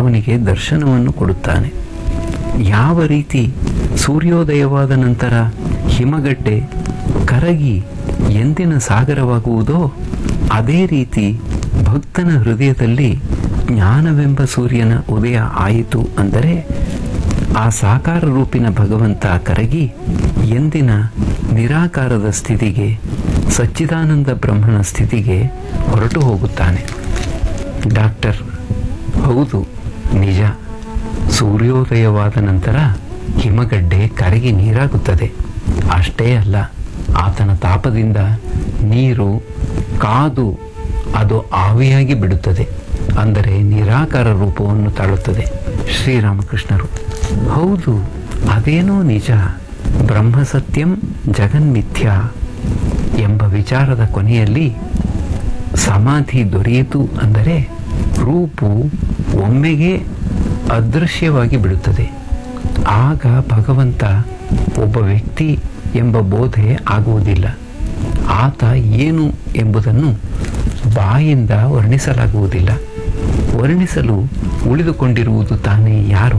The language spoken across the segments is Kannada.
ಅವನಿಗೆ ದರ್ಶನವನ್ನು ಕೊಡುತ್ತಾನೆ ಯಾವ ರೀತಿ ಸೂರ್ಯೋದಯವಾದ ನಂತರ ಹಿಮಗಡ್ಡೆ ಕರಗಿ ಎಂದಿನ ಸಾಗರವಾಗುವುದೋ ಅದೇ ರೀತಿ ಭಕ್ತನ ಹೃದಯದಲ್ಲಿ ಜ್ಞಾನವೆಂಬ ಸೂರ್ಯನ ಉದಯ ಆಯಿತು ಅಂದರೆ ಆ ಸಾಕಾರ ರೂಪಿನ ಭಗವಂತ ಕರಗಿ ಎಂದಿನ ನಿರಾಕಾರದ ಸ್ಥಿತಿಗೆ ಸಚ್ಚಿದಾನಂದ ಬ್ರಹ್ಮನ ಸ್ಥಿತಿಗೆ ಹೊರಟು ಹೋಗುತ್ತಾನೆ ಡಾಕ್ಟರ್ ಹೌದು ನಿಜ ಸೂರ್ಯೋದಯವಾದ ನಂತರ ಹಿಮಗಡ್ಡೆ ಕರಗಿ ನೀರಾಗುತ್ತದೆ ಅಷ್ಟೇ ಅಲ್ಲ ಆತನ ತಾಪದಿಂದ ನೀರು ಕಾದು ಅದು ಆವಿಯಾಗಿ ಬಿಡುತ್ತದೆ ಅಂದರೆ ನಿರಾಕಾರ ರೂಪವನ್ನು ತಾಳುತ್ತದೆ ಶ್ರೀರಾಮಕೃಷ್ಣರು ಹೌದು ಅದೇನೋ ನಿಜ ಬ್ರಹ್ಮ ಸತ್ಯಂ ಜಗನ್ಮಿಥ್ಯ ಎಂಬ ವಿಚಾರದ ಕೊನೆಯಲ್ಲಿ ಸಮಾಧಿ ದೊರೆಯಿತು ಅಂದರೆ ರೂಪು ಒಮ್ಮೆಗೆ ಅದೃಶ್ಯವಾಗಿ ಬಿಡುತ್ತದೆ ಆಗ ಭಗವಂತ ಒಬ್ಬ ವ್ಯಕ್ತಿ ಎಂಬ ಬೋಧೆ ಆಗುವುದಿಲ್ಲ ಆತ ಏನು ಎಂಬುದನ್ನು ಬಾಯಿಂದ ವರ್ಣಿಸಲಾಗುವುದಿಲ್ಲ ವರ್ಣಿಸಲು ಉಳಿದುಕೊಂಡಿರುವುದು ತಾನೇ ಯಾರು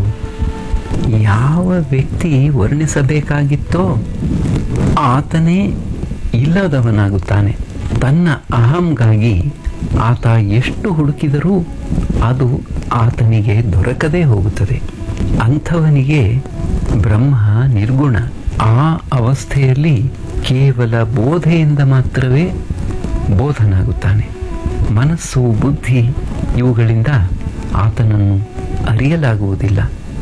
ಯಾವ ವ್ಯಕ್ತಿ ವರ್ಣಿಸಬೇಕಾಗಿತ್ತೋ ಆತನೇ ಇಲ್ಲದವನಾಗುತ್ತಾನೆ ತನ್ನ ಅಹಂಗಾಗಿ ಆತ ಎಷ್ಟು ಹುಡುಕಿದರೂ ಅದು ಆತನಿಗೆ ದೊರಕದೇ ಹೋಗುತ್ತದೆ ಅಂಥವನಿಗೆ ಬ್ರಹ್ಮ ನಿರ್ಗುಣ ಆ ಅವಸ್ಥೆಯಲ್ಲಿ ಕೇವಲ ಬೋಧೆಯಿಂದ ಮಾತ್ರವೇ ಬೋಧನಾಗುತ್ತಾನೆ ಮನಸ್ಸು ಬುದ್ಧಿ ಇವುಗಳಿಂದ ಆತನನ್ನು ಅರಿಯಲಾಗುವುದಿಲ್ಲ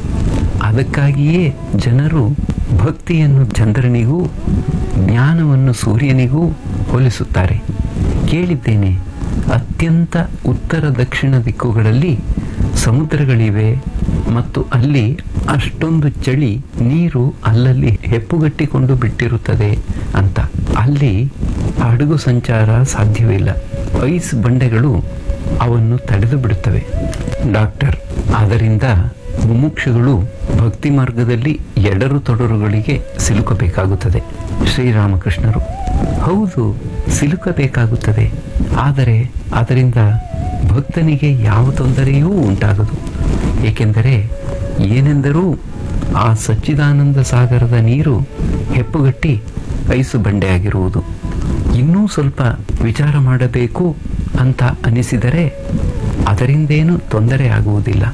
ಅದಕ್ಕಾಗಿಯೇ ಜನರು ಭಕ್ತಿಯನ್ನು ಚಂದ್ರನಿಗೂ ಜ್ಞಾನವನ್ನು ಸೂರ್ಯನಿಗೂ ಹೋಲಿಸುತ್ತಾರೆ ಕೇಳಿದ್ದೇನೆ ಅತ್ಯಂತ ಉತ್ತರ ದಕ್ಷಿಣ ದಿಕ್ಕುಗಳಲ್ಲಿ ಸಮುದ್ರಗಳಿವೆ ಮತ್ತು ಅಲ್ಲಿ ಅಷ್ಟೊಂದು ಚಳಿ ನೀರು ಅಲ್ಲಲ್ಲಿ ಹೆಪ್ಪುಗಟ್ಟಿಕೊಂಡು ಬಿಟ್ಟಿರುತ್ತದೆ ಅಂತ ಅಲ್ಲಿ ಹಡಗು ಸಂಚಾರ ಸಾಧ್ಯವಿಲ್ಲ ಐಸ್ ಬಂಡೆಗಳು ಅವನ್ನು ತಡೆದು ಬಿಡುತ್ತವೆ ಡಾಕ್ಟರ್ ಅದರಿಂದ ಮುಮುಕ್ಷುಗಳು ಭಕ್ತಿ ಮಾರ್ಗದಲ್ಲಿ ಎಡರು ತೊಡರುಗಳಿಗೆ ಸಿಲುಕಬೇಕಾಗುತ್ತದೆ ಶ್ರೀರಾಮಕೃಷ್ಣರು ಹೌದು ಸಿಲುಕಬೇಕಾಗುತ್ತದೆ ಆದರೆ ಅದರಿಂದ ಭಕ್ತನಿಗೆ ಯಾವ ತೊಂದರೆಯೂ ಉಂಟಾಗದು ಏಕೆಂದರೆ ಏನೆಂದರೂ ಆ ಸಚ್ಚಿದಾನಂದ ಸಾಗರದ ನೀರು ಹೆಪ್ಪುಗಟ್ಟಿ ಐಸು ಬಂಡೆಯಾಗಿರುವುದು ಇನ್ನೂ ಸ್ವಲ್ಪ ವಿಚಾರ ಮಾಡಬೇಕು ಅಂತ ಅನಿಸಿದರೆ ಅದರಿಂದೇನು ತೊಂದರೆ ಆಗುವುದಿಲ್ಲ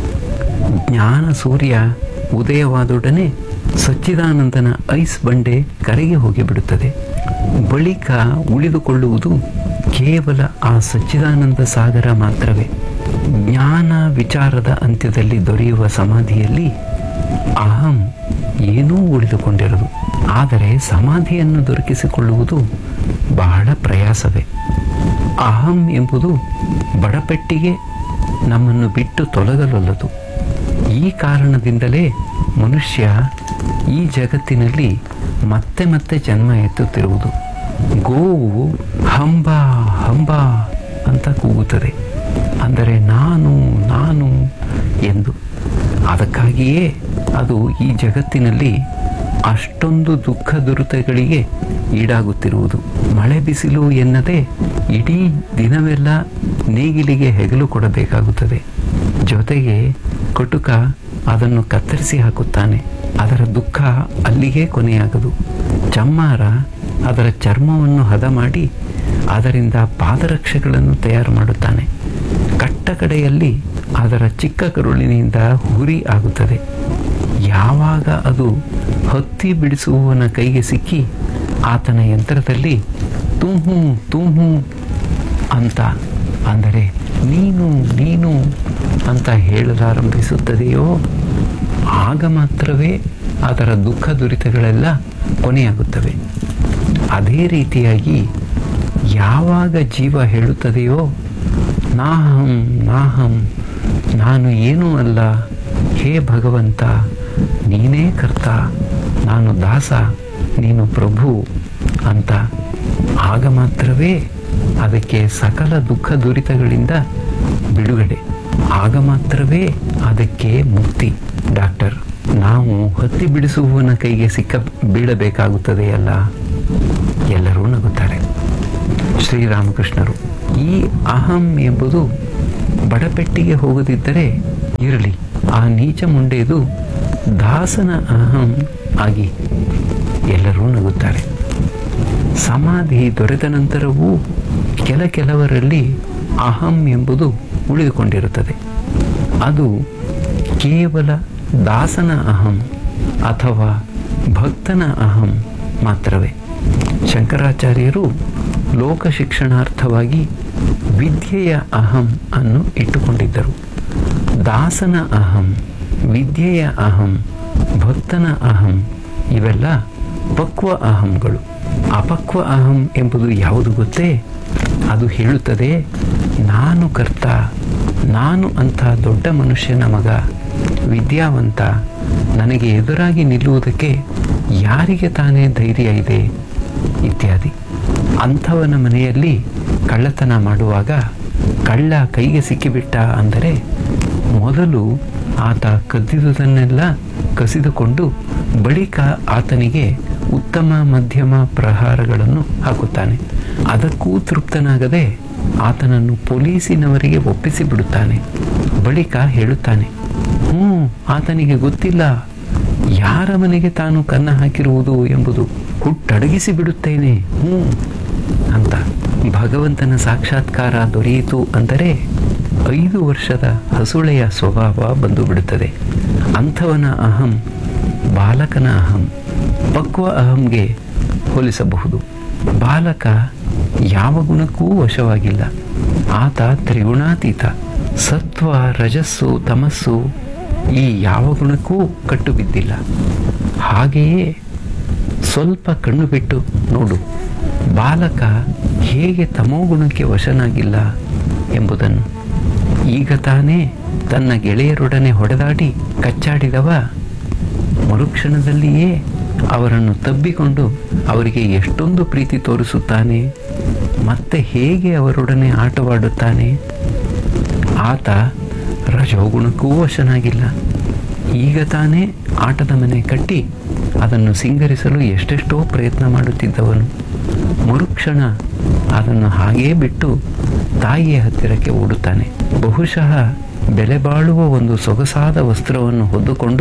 ಜ್ಞಾನ ಸೂರ್ಯ ಉದಯವಾದೊಡನೆ ಸಚ್ಚಿದಾನಂದನ ಐಸ್ ಬಂಡೆ ಕರಗಿ ಹೋಗಿಬಿಡುತ್ತದೆ ಬಳಿಕ ಉಳಿದುಕೊಳ್ಳುವುದು ಕೇವಲ ಆ ಸಚ್ಚಿದಾನಂದ ಸಾಗರ ಮಾತ್ರವೇ ಜ್ಞಾನ ವಿಚಾರದ ಅಂತ್ಯದಲ್ಲಿ ದೊರೆಯುವ ಸಮಾಧಿಯಲ್ಲಿ ಅಹಂ ಏನೂ ಉಳಿದುಕೊಂಡಿರದು ಆದರೆ ಸಮಾಧಿಯನ್ನು ದೊರಕಿಸಿಕೊಳ್ಳುವುದು ಬಹಳ ಪ್ರಯಾಸವೇ ಅಹಂ ಎಂಬುದು ಬಡಪೆಟ್ಟಿಗೆ ನಮ್ಮನ್ನು ಬಿಟ್ಟು ತೊಲಗಲೊಲ್ಲದು ಈ ಕಾರಣದಿಂದಲೇ ಮನುಷ್ಯ ಈ ಜಗತ್ತಿನಲ್ಲಿ ಮತ್ತೆ ಮತ್ತೆ ಜನ್ಮ ಎತ್ತುತ್ತಿರುವುದು ಗೋವು ಹಂಬ ಹಂಬ ಅಂತ ಕೂಗುತ್ತದೆ ಅಂದರೆ ನಾನು ನಾನು ಎಂದು ಅದಕ್ಕಾಗಿಯೇ ಅದು ಈ ಜಗತ್ತಿನಲ್ಲಿ ಅಷ್ಟೊಂದು ದುಃಖ ದುರಿತಗಳಿಗೆ ಈಡಾಗುತ್ತಿರುವುದು ಮಳೆ ಬಿಸಿಲು ಎನ್ನದೆ ಇಡೀ ದಿನವೆಲ್ಲ ನೇಗಿಲಿಗೆ ಹೆಗಲು ಕೊಡಬೇಕಾಗುತ್ತದೆ ಜೊತೆಗೆ ಕಟುಕ ಅದನ್ನು ಕತ್ತರಿಸಿ ಹಾಕುತ್ತಾನೆ ಅದರ ದುಃಖ ಅಲ್ಲಿಗೆ ಕೊನೆಯಾಗದು ಚಮ್ಮಾರ ಅದರ ಚರ್ಮವನ್ನು ಹದ ಮಾಡಿ ಅದರಿಂದ ಪಾದರಕ್ಷೆಗಳನ್ನು ತಯಾರು ಮಾಡುತ್ತಾನೆ ಕಟ್ಟ ಕಡೆಯಲ್ಲಿ ಅದರ ಚಿಕ್ಕ ಕರುಳಿನಿಂದ ಹುರಿ ಆಗುತ್ತದೆ ಯಾವಾಗ ಅದು ಹತ್ತಿ ಬಿಡಿಸುವವನ ಕೈಗೆ ಸಿಕ್ಕಿ ಆತನ ಯಂತ್ರದಲ್ಲಿ ತೂಹು ತೂಹು ಅಂತ ಅಂದರೆ ನೀನು ನೀನು ಅಂತ ಹೇಳಲಾರಂಭಿಸುತ್ತದೆಯೋ ಆಗ ಮಾತ್ರವೇ ಅದರ ದುಃಖ ದುರಿತಗಳೆಲ್ಲ ಕೊನೆಯಾಗುತ್ತವೆ ಅದೇ ರೀತಿಯಾಗಿ ಯಾವಾಗ ಜೀವ ಹೇಳುತ್ತದೆಯೋ ನಾಹಂ ನಾಹಂ ನಾನು ಏನೂ ಅಲ್ಲ ಹೇ ಭಗವಂತ ನೀನೇ ಕರ್ತ ನಾನು ದಾಸ ನೀನು ಪ್ರಭು ಅಂತ ಆಗ ಮಾತ್ರವೇ ಅದಕ್ಕೆ ಸಕಲ ದುಃಖ ದುರಿತಗಳಿಂದ ಬಿಡುಗಡೆ ಆಗ ಮಾತ್ರವೇ ಅದಕ್ಕೆ ಮುಕ್ತಿ ಡಾಕ್ಟರ್ ನಾವು ಹತ್ತಿ ಬಿಡಿಸುವವನ ಕೈಗೆ ಸಿಕ್ಕ ಬೀಳಬೇಕಾಗುತ್ತದೆಯಲ್ಲ ಎಲ್ಲರೂ ನಗುತ್ತಾರೆ ಶ್ರೀರಾಮಕೃಷ್ಣರು ಈ ಅಹಂ ಎಂಬುದು ಬಡಪೆಟ್ಟಿಗೆ ಹೋಗದಿದ್ದರೆ ಇರಲಿ ಆ ನೀಚ ಮುಂಡೆದು ದಾಸನ ಅಹಂ ಆಗಿ ಎಲ್ಲರೂ ನಗುತ್ತಾರೆ ಸಮಾಧಿ ದೊರೆತ ನಂತರವೂ ಕೆಲ ಕೆಲವರಲ್ಲಿ ಅಹಂ ಎಂಬುದು ಉಳಿದುಕೊಂಡಿರುತ್ತದೆ ಅದು ಕೇವಲ ದಾಸನ ಅಹಂ ಅಥವಾ ಭಕ್ತನ ಅಹಂ ಮಾತ್ರವೇ ಶಂಕರಾಚಾರ್ಯರು ಲೋಕ ಶಿಕ್ಷಣಾರ್ಥವಾಗಿ ವಿದ್ಯೆಯ ಅಹಂ ಅನ್ನು ಇಟ್ಟುಕೊಂಡಿದ್ದರು ದಾಸನ ಅಹಂ ವಿದ್ಯೆಯ ಅಹಂ ಭಕ್ತನ ಅಹಂ ಇವೆಲ್ಲ ಪಕ್ವ ಅಹಂಗಳು ಅಪಕ್ವ ಅಹಂ ಎಂಬುದು ಯಾವುದು ಗೊತ್ತೇ ಅದು ಹೇಳುತ್ತದೆ ನಾನು ಕರ್ತ ನಾನು ಅಂಥ ದೊಡ್ಡ ಮನುಷ್ಯನ ಮಗ ವಿದ್ಯಾವಂತ ನನಗೆ ಎದುರಾಗಿ ನಿಲ್ಲುವುದಕ್ಕೆ ಯಾರಿಗೆ ತಾನೇ ಧೈರ್ಯ ಇದೆ ಇತ್ಯಾದಿ ಅಂಥವನ ಮನೆಯಲ್ಲಿ ಕಳ್ಳತನ ಮಾಡುವಾಗ ಕಳ್ಳ ಕೈಗೆ ಸಿಕ್ಕಿಬಿಟ್ಟ ಅಂದರೆ ಮೊದಲು ಆತ ಕದ್ದಿದುದನ್ನೆಲ್ಲ ಕಸಿದುಕೊಂಡು ಬಳಿಕ ಆತನಿಗೆ ಉತ್ತಮ ಮಧ್ಯಮ ಪ್ರಹಾರಗಳನ್ನು ಹಾಕುತ್ತಾನೆ ಅದಕ್ಕೂ ತೃಪ್ತನಾಗದೆ ಆತನನ್ನು ಪೊಲೀಸಿನವರಿಗೆ ಒಪ್ಪಿಸಿ ಬಿಡುತ್ತಾನೆ ಬಳಿಕ ಹೇಳುತ್ತಾನೆ ಹ್ಞೂ ಆತನಿಗೆ ಗೊತ್ತಿಲ್ಲ ಯಾರ ಮನೆಗೆ ತಾನು ಕನ್ನ ಹಾಕಿರುವುದು ಎಂಬುದು ಹುಟ್ಟಡಗಿಸಿ ಬಿಡುತ್ತೇನೆ ಹ್ಞೂ ಅಂತ ಭಗವಂತನ ಸಾಕ್ಷಾತ್ಕಾರ ದೊರೆಯಿತು ಅಂದರೆ ಐದು ವರ್ಷದ ಹಸುಳೆಯ ಸ್ವಭಾವ ಬಂದು ಬಿಡುತ್ತದೆ ಅಂಥವನ ಅಹಂ ಬಾಲಕನ ಅಹಂ ಪಕ್ವ ಅಹಂಗೆ ಹೋಲಿಸಬಹುದು ಬಾಲಕ ಯಾವ ಗುಣಕ್ಕೂ ವಶವಾಗಿಲ್ಲ ಆತ ತ್ರಿಗುಣಾತೀತ ಸತ್ವ ರಜಸ್ಸು ತಮಸ್ಸು ಈ ಯಾವ ಗುಣಕ್ಕೂ ಕಟ್ಟು ಬಿದ್ದಿಲ್ಲ ಹಾಗೆಯೇ ಸ್ವಲ್ಪ ಕಣ್ಣು ಬಿಟ್ಟು ನೋಡು ಬಾಲಕ ಹೇಗೆ ತಮೋಗುಣಕ್ಕೆ ವಶನಾಗಿಲ್ಲ ಎಂಬುದನ್ನು ಈಗ ತಾನೇ ತನ್ನ ಗೆಳೆಯರೊಡನೆ ಹೊಡೆದಾಡಿ ಕಚ್ಚಾಡಿದವ ಮರುಕ್ಷಣದಲ್ಲಿಯೇ ಅವರನ್ನು ತಬ್ಬಿಕೊಂಡು ಅವರಿಗೆ ಎಷ್ಟೊಂದು ಪ್ರೀತಿ ತೋರಿಸುತ್ತಾನೆ ಮತ್ತೆ ಹೇಗೆ ಅವರೊಡನೆ ಆಟವಾಡುತ್ತಾನೆ ಆತ ರಜೋಗುಣಕ್ಕೂ ವಶನಾಗಿಲ್ಲ ಈಗ ತಾನೇ ಆಟದ ಮನೆ ಕಟ್ಟಿ ಅದನ್ನು ಸಿಂಗರಿಸಲು ಎಷ್ಟೆಷ್ಟೋ ಪ್ರಯತ್ನ ಮಾಡುತ್ತಿದ್ದವನು ಮರುಕ್ಷಣ ಅದನ್ನು ಹಾಗೇ ಬಿಟ್ಟು ತಾಯಿಯ ಹತ್ತಿರಕ್ಕೆ ಓಡುತ್ತಾನೆ ಬಹುಶಃ ಬೆಲೆ ಬಾಳುವ ಒಂದು ಸೊಗಸಾದ ವಸ್ತ್ರವನ್ನು ಹೊದ್ದುಕೊಂಡು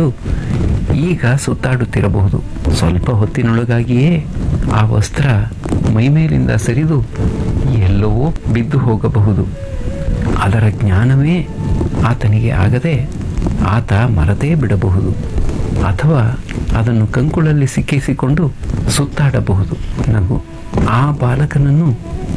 ಈಗ ಸುತ್ತಾಡುತ್ತಿರಬಹುದು ಸ್ವಲ್ಪ ಹೊತ್ತಿನೊಳಗಾಗಿಯೇ ಆ ವಸ್ತ್ರ ಮೈಮೇಲಿಂದ ಸರಿದು ಎಲ್ಲವೋ ಬಿದ್ದು ಹೋಗಬಹುದು ಅದರ ಜ್ಞಾನವೇ ಆತನಿಗೆ ಆಗದೆ ಆತ ಮರತೇ ಬಿಡಬಹುದು ಅಥವಾ ಅದನ್ನು ಕಂಕುಳಲ್ಲಿ ಸಿಕ್ಕಿಸಿಕೊಂಡು ಸುತ್ತಾಡಬಹುದು ನಗು ಆ ಬಾಲಕನನ್ನು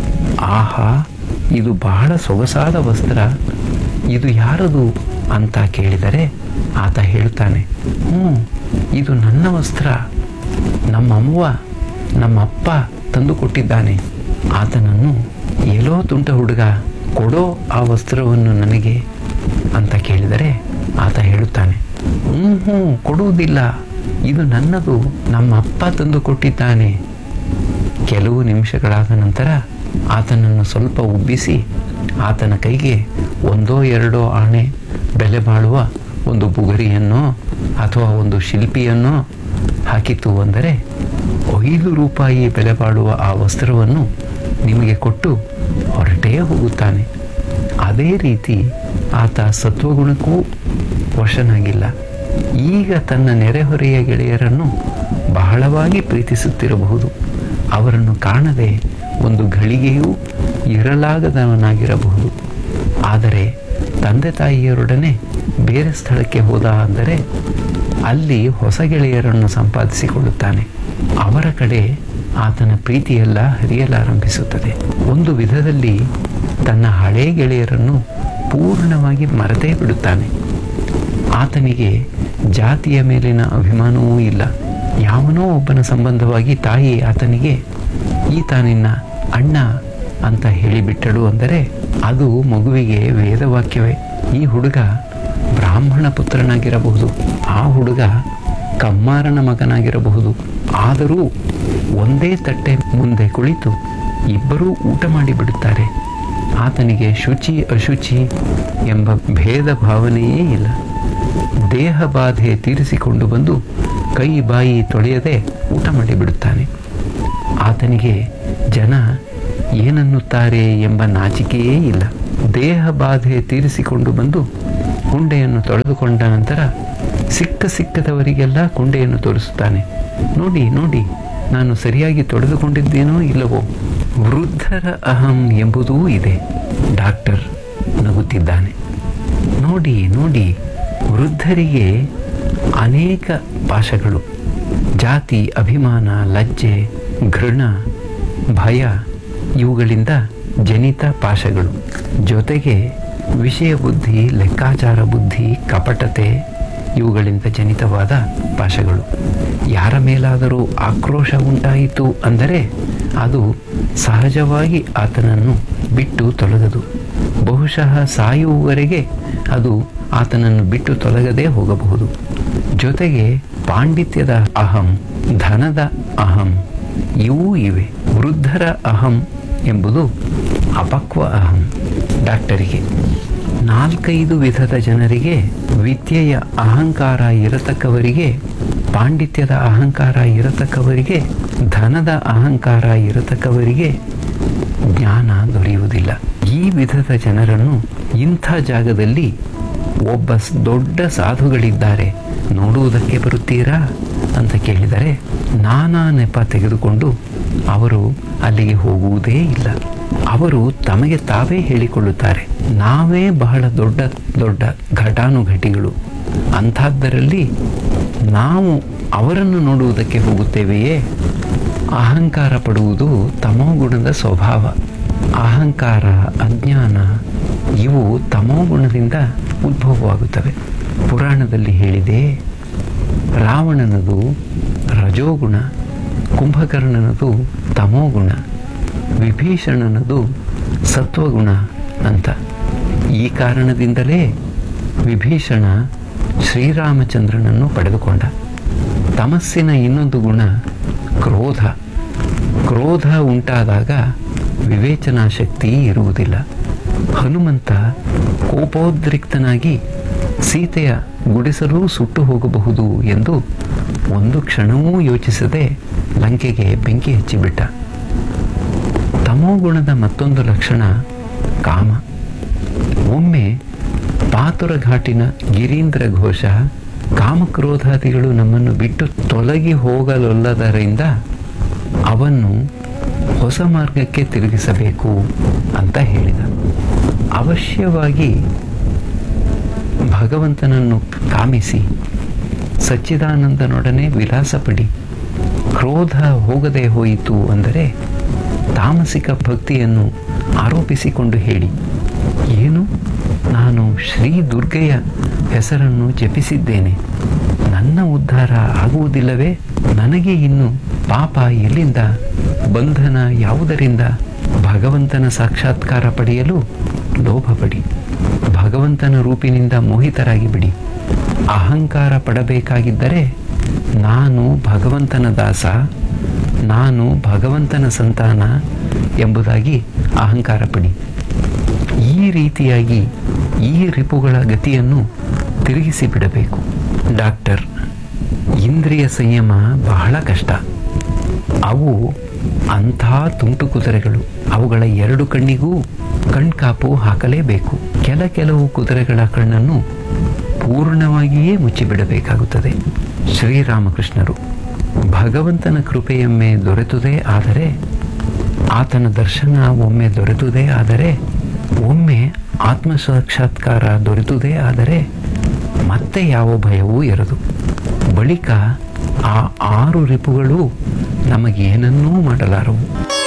ಆಹಾ ಇದು ಬಹಳ ಸೊಗಸಾದ ವಸ್ತ್ರ ಇದು ಯಾರದು ಅಂತ ಕೇಳಿದರೆ ಆತ ಹೇಳ್ತಾನೆ ಹ್ಞೂ ಇದು ನನ್ನ ವಸ್ತ್ರ ನಮ್ಮವ್ವ ನಮ್ಮಪ್ಪ ತಂದು ಕೊಟ್ಟಿದ್ದಾನೆ ಆತನನ್ನು ಎಲ್ಲೋ ತುಂಟ ಹುಡುಗ ಕೊಡೋ ಆ ವಸ್ತ್ರವನ್ನು ನನಗೆ ಅಂತ ಕೇಳಿದರೆ ಆತ ಹೇಳುತ್ತಾನೆ ಹ್ಞೂ ಹ್ಞೂ ಕೊಡುವುದಿಲ್ಲ ಇದು ನನ್ನದು ನಮ್ಮ ಅಪ್ಪ ತಂದು ಕೊಟ್ಟಿದ್ದಾನೆ ಕೆಲವು ನಿಮಿಷಗಳಾದ ನಂತರ ಆತನನ್ನು ಸ್ವಲ್ಪ ಉಬ್ಬಿಸಿ ಆತನ ಕೈಗೆ ಒಂದೋ ಎರಡೋ ಆಣೆ ಬೆಲೆ ಬಾಳುವ ಒಂದು ಬುಗರಿಯನ್ನೋ ಅಥವಾ ಒಂದು ಶಿಲ್ಪಿಯನ್ನೋ ಹಾಕಿತು ಅಂದರೆ ಐದು ರೂಪಾಯಿ ಬೆಲೆ ಬಾಳುವ ಆ ವಸ್ತ್ರವನ್ನು ನಿಮಗೆ ಕೊಟ್ಟು ಹೊರಟೇ ಹೋಗುತ್ತಾನೆ ಅದೇ ರೀತಿ ಆತ ಸತ್ವಗುಣಕ್ಕೂ ವಶನಾಗಿಲ್ಲ ಈಗ ತನ್ನ ನೆರೆಹೊರೆಯ ಗೆಳೆಯರನ್ನು ಬಹಳವಾಗಿ ಪ್ರೀತಿಸುತ್ತಿರಬಹುದು ಅವರನ್ನು ಕಾಣದೆ ಒಂದು ಘಳಿಗೆಯೂ ಇರಲಾಗದವನಾಗಿರಬಹುದು ಆದರೆ ತಂದೆ ತಾಯಿಯರೊಡನೆ ಬೇರೆ ಸ್ಥಳಕ್ಕೆ ಹೋದ ಅಂದರೆ ಅಲ್ಲಿ ಹೊಸ ಗೆಳೆಯರನ್ನು ಸಂಪಾದಿಸಿಕೊಳ್ಳುತ್ತಾನೆ ಅವರ ಕಡೆ ಆತನ ಪ್ರೀತಿಯೆಲ್ಲ ಹರಿಯಲಾರಂಭಿಸುತ್ತದೆ ಒಂದು ವಿಧದಲ್ಲಿ ತನ್ನ ಹಳೇ ಗೆಳೆಯರನ್ನು ಪೂರ್ಣವಾಗಿ ಮರೆತೇ ಬಿಡುತ್ತಾನೆ ಆತನಿಗೆ ಜಾತಿಯ ಮೇಲಿನ ಅಭಿಮಾನವೂ ಇಲ್ಲ ಯಾವನೋ ಒಬ್ಬನ ಸಂಬಂಧವಾಗಿ ತಾಯಿ ಆತನಿಗೆ ಈತ ನಿನ್ನ ಅಣ್ಣ ಅಂತ ಹೇಳಿಬಿಟ್ಟಳು ಅಂದರೆ ಅದು ಮಗುವಿಗೆ ವೇದವಾಕ್ಯವೇ ಈ ಹುಡುಗ ಬ್ರಾಹ್ಮಣ ಪುತ್ರನಾಗಿರಬಹುದು ಆ ಹುಡುಗ ಕಮ್ಮಾರನ ಮಗನಾಗಿರಬಹುದು ಆದರೂ ಒಂದೇ ತಟ್ಟೆ ಮುಂದೆ ಕುಳಿತು ಇಬ್ಬರೂ ಊಟ ಮಾಡಿಬಿಡುತ್ತಾರೆ ಆತನಿಗೆ ಶುಚಿ ಅಶುಚಿ ಎಂಬ ಭೇದ ಭಾವನೆಯೇ ಇಲ್ಲ ದೇಹ ಬಾಧೆ ತೀರಿಸಿಕೊಂಡು ಬಂದು ಕೈ ಬಾಯಿ ತೊಳೆಯದೆ ಊಟ ಮಾಡಿಬಿಡುತ್ತಾನೆ ಆತನಿಗೆ ಜನ ಏನನ್ನುತ್ತಾರೆ ಎಂಬ ನಾಚಿಕೆಯೇ ಇಲ್ಲ ದೇಹ ಬಾಧೆ ತೀರಿಸಿಕೊಂಡು ಬಂದು ಕುಂಡೆಯನ್ನು ತೊಳೆದುಕೊಂಡ ನಂತರ ಸಿಕ್ಕ ಸಿಕ್ಕದವರಿಗೆಲ್ಲ ಕುಂಡೆಯನ್ನು ತೋರಿಸುತ್ತಾನೆ ನೋಡಿ ನೋಡಿ ನಾನು ಸರಿಯಾಗಿ ತೊಳೆದುಕೊಂಡಿದ್ದೇನೋ ಇಲ್ಲವೋ ವೃದ್ಧರ ಅಹಂ ಎಂಬುದೂ ಇದೆ ಡಾಕ್ಟರ್ ನಗುತ್ತಿದ್ದಾನೆ ನೋಡಿ ನೋಡಿ ವೃದ್ಧರಿಗೆ ಅನೇಕ ಪಾಶಗಳು ಜಾತಿ ಅಭಿಮಾನ ಲಜ್ಜೆ ಘೃಣ ಭಯ ಇವುಗಳಿಂದ ಜನಿತ ಪಾಶಗಳು ಜೊತೆಗೆ ವಿಷಯ ಬುದ್ಧಿ ಲೆಕ್ಕಾಚಾರ ಬುದ್ಧಿ ಕಪಟತೆ ಇವುಗಳಿಂದ ಜನಿತವಾದ ಪಾಶಗಳು ಯಾರ ಮೇಲಾದರೂ ಆಕ್ರೋಶ ಉಂಟಾಯಿತು ಅಂದರೆ ಅದು ಸಹಜವಾಗಿ ಆತನನ್ನು ಬಿಟ್ಟು ತೊಲಗದು ಬಹುಶಃ ಸಾಯುವವರೆಗೆ ಅದು ಆತನನ್ನು ಬಿಟ್ಟು ತೊಲಗದೇ ಹೋಗಬಹುದು ಜೊತೆಗೆ ಪಾಂಡಿತ್ಯದ ಅಹಂ ಧನದ ಅಹಂ ಇವೂ ಇವೆ ವೃದ್ಧರ ಅಹಂ ಎಂಬುದು ಅಪಕ್ವ ಅಹಂ ಡಾಕ್ಟರಿಗೆ ನಾಲ್ಕೈದು ವಿಧದ ಜನರಿಗೆ ವಿದ್ಯೆಯ ಅಹಂಕಾರ ಇರತಕ್ಕವರಿಗೆ ಪಾಂಡಿತ್ಯದ ಅಹಂಕಾರ ಇರತಕ್ಕವರಿಗೆ ಧನದ ಅಹಂಕಾರ ಇರತಕ್ಕವರಿಗೆ ಜ್ಞಾನ ದೊರೆಯುವುದಿಲ್ಲ ಈ ವಿಧದ ಜನರನ್ನು ಇಂಥ ಜಾಗದಲ್ಲಿ ಒಬ್ಬ ಸ್- ದೊಡ್ಡ ಸಾಧುಗಳಿದ್ದಾರೆ ನೋಡುವುದಕ್ಕೆ ಬರುತ್ತೀರಾ ಅಂತ ಕೇಳಿದರೆ ನಾನಾ ನೆಪ ತೆಗೆದುಕೊಂಡು ಅವರು ಅಲ್ಲಿಗೆ ಹೋಗುವುದೇ ಇಲ್ಲ ಅವರು ತಮಗೆ ತಾವೇ ಹೇಳಿಕೊಳ್ಳುತ್ತಾರೆ ನಾವೇ ಬಹಳ ದೊಡ್ಡ ದೊಡ್ಡ ಘಟಾನುಘಟಿಗಳು ಅಂಥದ್ದರಲ್ಲಿ ನಾವು ಅವರನ್ನು ನೋಡುವುದಕ್ಕೆ ಹೋಗುತ್ತೇವೆಯೇ ಅಹಂಕಾರ ಪಡುವುದು ತಮೋಗುಣದ ಸ್ವಭಾವ ಅಹಂಕಾರ ಅಜ್ಞಾನ ಇವು ತಮೋಗುಣದಿಂದ ಉದ್ಭವವಾಗುತ್ತವೆ ಪುರಾಣದಲ್ಲಿ ಹೇಳಿದೆ ರಾವಣನದು ರಜೋಗುಣ ಕುಂಭಕರ್ಣನದು ತಮೋಗುಣ ವಿಭೀಷಣನದು ಸತ್ವಗುಣ ಅಂತ ಈ ಕಾರಣದಿಂದಲೇ ವಿಭೀಷಣ ಶ್ರೀರಾಮಚಂದ್ರನನ್ನು ಪಡೆದುಕೊಂಡ ತಮಸ್ಸಿನ ಇನ್ನೊಂದು ಗುಣ ಕ್ರೋಧ ಕ್ರೋಧ ಉಂಟಾದಾಗ ವಿವೇಚನಾ ಶಕ್ತಿ ಇರುವುದಿಲ್ಲ ಹನುಮಂತ ಕೋಪೋದ್ರಿಕ್ತನಾಗಿ ಸೀತೆಯ ಗುಡಿಸಲು ಸುಟ್ಟು ಹೋಗಬಹುದು ಎಂದು ಒಂದು ಕ್ಷಣವೂ ಯೋಚಿಸದೆ ಲಂಕೆಗೆ ಬೆಂಕಿ ಹಚ್ಚಿಬಿಟ್ಟ ತಮೋಗುಣದ ಮತ್ತೊಂದು ಲಕ್ಷಣ ಕಾಮ ಒಮ್ಮೆ ಪಾತುರ ಘಾಟಿನ ಗಿರೀಂದ್ರ ಘೋಷ ಕಾಮಕ್ರೋಧಾದಿಗಳು ನಮ್ಮನ್ನು ಬಿಟ್ಟು ತೊಲಗಿ ಹೋಗಲೊಲ್ಲದರಿಂದ ಅವನ್ನು ಹೊಸ ಮಾರ್ಗಕ್ಕೆ ತಿರುಗಿಸಬೇಕು ಅಂತ ಹೇಳಿದ ಅವಶ್ಯವಾಗಿ ಭಗವಂತನನ್ನು ಕಾಮಿಸಿ ಸಚ್ಚಿದಾನಂದನೊಡನೆ ವಿಲಾಸ ಪಡಿ ಕ್ರೋಧ ಹೋಗದೆ ಹೋಯಿತು ಅಂದರೆ ತಾಮಸಿಕ ಭಕ್ತಿಯನ್ನು ಆರೋಪಿಸಿಕೊಂಡು ಹೇಳಿ ಏನು ನಾನು ಶ್ರೀ ದುರ್ಗೆಯ ಹೆಸರನ್ನು ಜಪಿಸಿದ್ದೇನೆ ನನ್ನ ಉದ್ಧಾರ ಆಗುವುದಿಲ್ಲವೇ ನನಗೆ ಇನ್ನು ಪಾಪ ಎಲ್ಲಿಂದ ಬಂಧನ ಯಾವುದರಿಂದ ಭಗವಂತನ ಸಾಕ್ಷಾತ್ಕಾರ ಪಡೆಯಲು ಲೋಭ ಪಡಿ ಭಗವಂತನ ರೂಪಿನಿಂದ ಮೋಹಿತರಾಗಿ ಬಿಡಿ ಅಹಂಕಾರ ಪಡಬೇಕಾಗಿದ್ದರೆ ನಾನು ಭಗವಂತನ ದಾಸ ನಾನು ಭಗವಂತನ ಸಂತಾನ ಎಂಬುದಾಗಿ ಅಹಂಕಾರ ಪಡಿ ಈ ರೀತಿಯಾಗಿ ಈ ರಿಪುಗಳ ಗತಿಯನ್ನು ತಿರುಗಿಸಿ ಬಿಡಬೇಕು ಡಾಕ್ಟರ್ ಇಂದ್ರಿಯ ಸಂಯಮ ಬಹಳ ಕಷ್ಟ ಅವು ಅಂಥ ತುಂಟು ಕುದುರೆಗಳು ಅವುಗಳ ಎರಡು ಕಣ್ಣಿಗೂ ಕಣ್ಕಾಪು ಹಾಕಲೇಬೇಕು ಕೆಲ ಕೆಲವು ಕುದುರೆಗಳ ಕಣ್ಣನ್ನು ಪೂರ್ಣವಾಗಿಯೇ ಮುಚ್ಚಿಬಿಡಬೇಕಾಗುತ್ತದೆ ಶ್ರೀರಾಮಕೃಷ್ಣರು ಭಗವಂತನ ಕೃಪೆಯೊಮ್ಮೆ ದೊರೆತುದೇ ಆದರೆ ಆತನ ದರ್ಶನ ಒಮ್ಮೆ ದೊರೆತುದೇ ಆದರೆ ಒಮ್ಮೆ ಆತ್ಮ ಸಾಕ್ಷಾತ್ಕಾರ ದೊರೆತುದೇ ಆದರೆ ಮತ್ತೆ ಯಾವ ಭಯವೂ ಇರದು ಬಳಿಕ ಆ ಆರು ರಿಪುಗಳು ನಮಗೇನನ್ನೂ ಮಾಡಲಾರವು